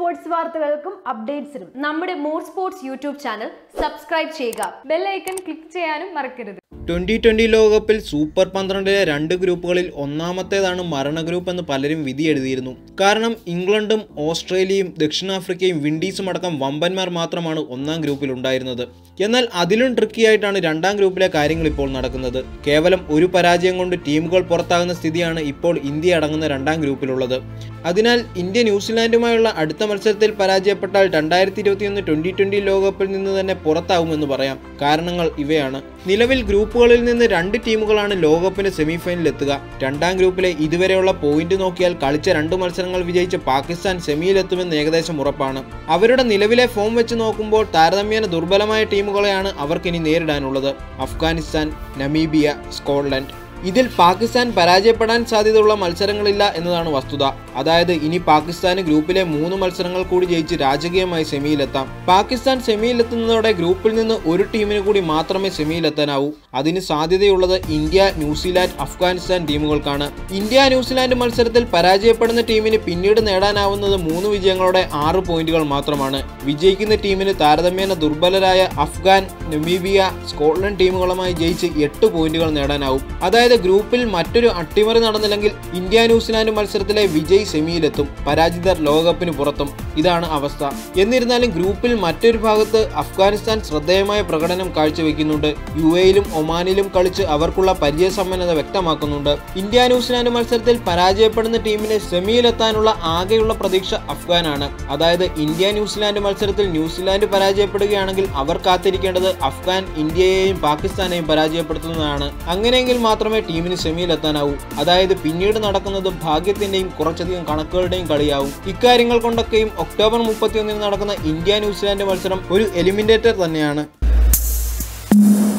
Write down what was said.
sports വാർത്തകൾക്കും അപ്ഡേറ്റ്സിനും നമ്മുടെ more sports YouTube channel subscribe ചെയ്യുക ബെല്ലൈക്കൺ ക്ലിക്ക് ചെയ്യാനും മറക്കരുത് ട്വന്റി ട്വന്റി ലോകകപ്പിൽ സൂപ്പർ പന്ത്രണ്ടിലെ രണ്ട് ഗ്രൂപ്പുകളിൽ ഒന്നാമത്തേതാണ് മരണ ഗ്രൂപ്പ് എന്ന് പലരും വിധി എഴുതിയിരുന്നു കാരണം ഇംഗ്ലണ്ടും ഓസ്ട്രേലിയയും ദക്ഷിണാഫ്രിക്കയും വിൻഡീസും അടക്കം വമ്പന്മാർ മാത്രമാണ് ഒന്നാം ഗ്രൂപ്പിൽ ഉണ്ടായിരുന്നത് എന്നാൽ അതിലും ട്രിക്കിയായിട്ടാണ് രണ്ടാം ഗ്രൂപ്പിലെ കാര്യങ്ങൾ ഇപ്പോൾ നടക്കുന്നത് കേവലം ഒരു പരാജയം കൊണ്ട് ടീമുകൾ പുറത്താകുന്ന സ്ഥിതിയാണ് ഇപ്പോൾ ഇന്ത്യ അടങ്ങുന്ന രണ്ടാം ഗ്രൂപ്പിലുള്ളത് അതിനാൽ ഇന്ത്യ ന്യൂസിലാൻഡുമായുള്ള അടുത്ത മത്സരത്തിൽ പരാജയപ്പെട്ടാൽ രണ്ടായിരത്തി ഇരുപത്തിയൊന്ന് ട്വന്റി ട്വന്റി ലോകകപ്പിൽ നിന്ന് തന്നെ പുറത്താവുമെന്ന് പറയാം കാരണങ്ങൾ ഇവയാണ് നിലവിൽ ഗ്രൂപ്പുകളിൽ നിന്ന് രണ്ട് ടീമുകളാണ് ലോകകപ്പിന് സെമിഫൈനലിൽ എത്തുക രണ്ടാം ഗ്രൂപ്പിലെ ഇതുവരെയുള്ള പോയിന്റ് നോക്കിയാൽ കളിച്ച രണ്ട് മത്സരങ്ങൾ വിജയിച്ച് പാകിസ്ഥാൻ സെമിയിലെത്തുമെന്ന് ഏകദേശം ഉറപ്പാണ് അവരുടെ നിലവിലെ ഫോം വെച്ച് നോക്കുമ്പോൾ താരതമ്യേന ദുർബലമായ ടീമുകളെയാണ് അവർക്കിനി നേരിടാനുള്ളത് അഫ്ഗാനിസ്ഥാൻ നമീബിയ സ്കോട്ട്ലൻഡ് ഇതിൽ പാകിസ്ഥാൻ പരാജയപ്പെടാൻ സാധ്യതയുള്ള മത്സരങ്ങളില്ല എന്നതാണ് വസ്തുത അതായത് ഇനി പാകിസ്ഥാന് ഗ്രൂപ്പിലെ മൂന്ന് മത്സരങ്ങൾ കൂടി ജയിച്ച് രാജകീയമായി സെമിയിലെത്താം പാകിസ്ഥാൻ സെമിയിലെത്തുന്നതോടെ ഗ്രൂപ്പിൽ നിന്ന് ഒരു ടീമിന് കൂടി മാത്രമേ സെമിയിലെത്താനാവൂ അതിന് സാധ്യതയുള്ളത് ഇന്ത്യ ന്യൂസിലാൻഡ് അഫ്ഗാനിസ്ഥാൻ ടീമുകൾക്കാണ് ഇന്ത്യ ന്യൂസിലാൻഡ് മത്സരത്തിൽ പരാജയപ്പെടുന്ന ടീമിന് പിന്നീട് നേടാനാവുന്നത് മൂന്ന് വിജയങ്ങളോടെ ആറ് പോയിന്റുകൾ മാത്രമാണ് വിജയിക്കുന്ന ടീമിന് താരതമ്യേന ദുർബലരായ അഫ്ഗാൻ നമീബിയ സ്കോട്ട്ലൻഡ് ടീമുകളുമായി ജയിച്ച് എട്ട് പോയിന്റുകൾ നേടാനാവും അതായത് ഗ്രൂപ്പിൽ മറ്റൊരു അട്ടിമറി നടന്നില്ലെങ്കിൽ ഇന്ത്യ ന്യൂസിലാൻഡ് മത്സരത്തിലെ വിജയ് സെമിയിലെത്തും പരാജിതർ ലോകകപ്പിന് പുറത്തും ഇതാണ് അവസ്ഥ എന്നിരുന്നാലും ഗ്രൂപ്പിൽ മറ്റൊരു ഭാഗത്ത് അഫ്ഗാനിസ്ഥാൻ ശ്രദ്ധേയമായ പ്രകടനം കാഴ്ചവെക്കുന്നുണ്ട് യു എയിലും ഒമാനിലും കളിച്ച് അവർക്കുള്ള പരിചയസമ്പന്നത വ്യക്തമാക്കുന്നുണ്ട് ഇന്ത്യ ന്യൂസിലാൻഡ് മത്സരത്തിൽ പരാജയപ്പെടുന്ന ടീമിന് സെമിയിലെത്താനുള്ള ആകെയുള്ള പ്രതീക്ഷ അഫ്ഗാനാണ് അതായത് ഇന്ത്യ ന്യൂസിലാൻഡ് മത്സരത്തിൽ ന്യൂസിലാൻഡ് പരാജയപ്പെടുകയാണെങ്കിൽ അവർ കാത്തിരിക്കേണ്ടത് അഫ്ഗാൻ ഇന്ത്യയെയും പാകിസ്ഥാനെയും പരാജയപ്പെടുത്തുന്നതാണ് അങ്ങനെയെങ്കിൽ മാത്രമേ ടീമിന് സെമിയിലെത്താനാവൂ അതായത് പിന്നീട് നടക്കുന്നത് ഭാഗ്യത്തിന്റെയും കുറച്ചധികം കണക്കുകളുടെയും കളിയാവും ഇക്കാര്യങ്ങൾ കൊണ്ടൊക്കെയും ഒക്ടോബർ മുപ്പത്തിയൊന്നിന് നടക്കുന്ന ഇന്ത്യ ന്യൂസിലാൻഡ് മത്സരം ഒരു എലിമിനേറ്റർ തന്നെയാണ്